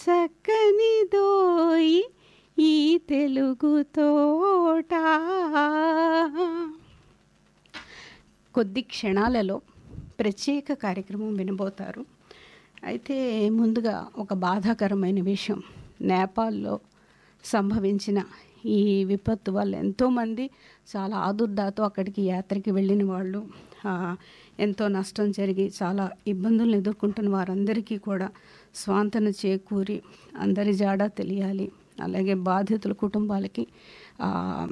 చక్కని దోయి ఈ తెలుగు తోట కొద్ది క్షణాలలో ప్రత్యేక కార్యక్రమం వినబోతారు అయితే ముందుగా ఒక బాధాకరమైన విషయం నేపాల్లో సంభవించిన ఈ విపత్తు వల్ల ఎంతోమంది చాలా ఆదుర్దాతో అక్కడికి యాత్రకి వెళ్ళిన వాళ్ళు ఆ, ఎంతో నష్టం జరిగి చాలా ఇబ్బందులను ఎదుర్కొంటున్న వారందరికీ కూడా స్వాంతన చేకూరి అందరి జాడ తెలియాలి అలాగే బాధితుల కుటుంబాలకి ఆ,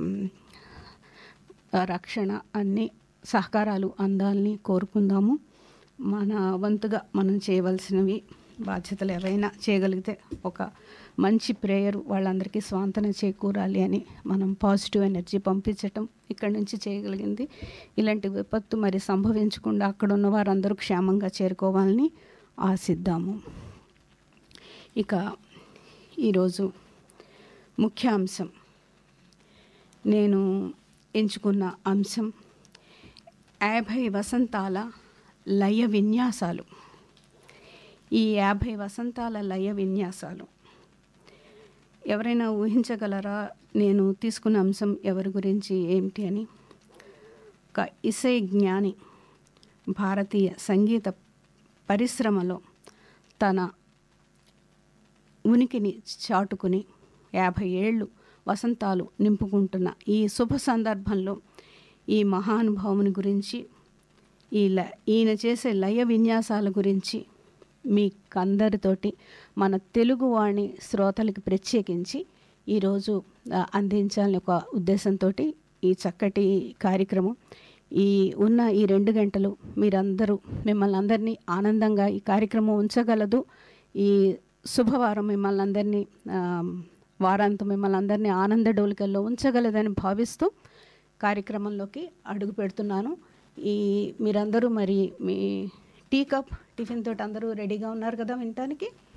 రక్షణ అన్ని సహకారాలు అందాలని కోరుకుందాము మన వంతుగా మనం చేయవలసినవి బాధ్యతలు ఏవైనా చేయగలిగితే ఒక మంచి ప్రేయర్ వాళ్ళందరికీ స్వాంతన చేకూరాలి అని మనం పాజిటివ్ ఎనర్జీ పంపించటం ఇక్కడి నుంచి చేయగలిగింది ఇలాంటి విపత్తు మరి సంభవించకుండా అక్కడ ఉన్న వారందరూ క్షేమంగా చేరుకోవాలని ఆశిద్దాము ఇక ఈరోజు ముఖ్య అంశం నేను ఎంచుకున్న అంశం యాభై వసంతాల లయ విన్యాసాలు ఈ యాభై వసంతాల లయ విన్యాసాలు ఎవరైనా ఊహించగలరా నేను తీసుకున్న అంశం ఎవరి గురించి ఏమిటి అని ఒక ఇసై జ్ఞాని భారతీయ సంగీత పరిశ్రమలో తన ఉనికిని చాటుకుని యాభై ఏళ్ళు వసంతాలు నింపుకుంటున్న ఈ శుభ సందర్భంలో ఈ మహానుభావుని గురించి ఈ ల ఈయన చేసే లయ విన్యాసాల గురించి మీకందరితోటి మన తెలుగువాణి శ్రోతలకి ప్రత్యేకించి ఈరోజు ఆ, అందించాలని ఒక ఉద్దేశంతో ఈ చక్కటి కార్యక్రమం ఈ ఉన్న ఈ రెండు గంటలు మీరందరూ మిమ్మల్ని అందరినీ ఆనందంగా ఈ కార్యక్రమం ఉంచగలదు ఈ శుభవారం మిమ్మల్ని అందరినీ ఆ, వారాంతం మిమ్మల్ని అందరినీ ఆనంద డోలికల్లో ఉంచగలదని భావిస్తూ కార్యక్రమంలోకి అడుగు పెడుతున్నాను ఈ మీరందరూ మరి మీ టీ కప్ టిఫిన్ తోటి అందరూ రెడీగా ఉన్నారు కదా వినటానికి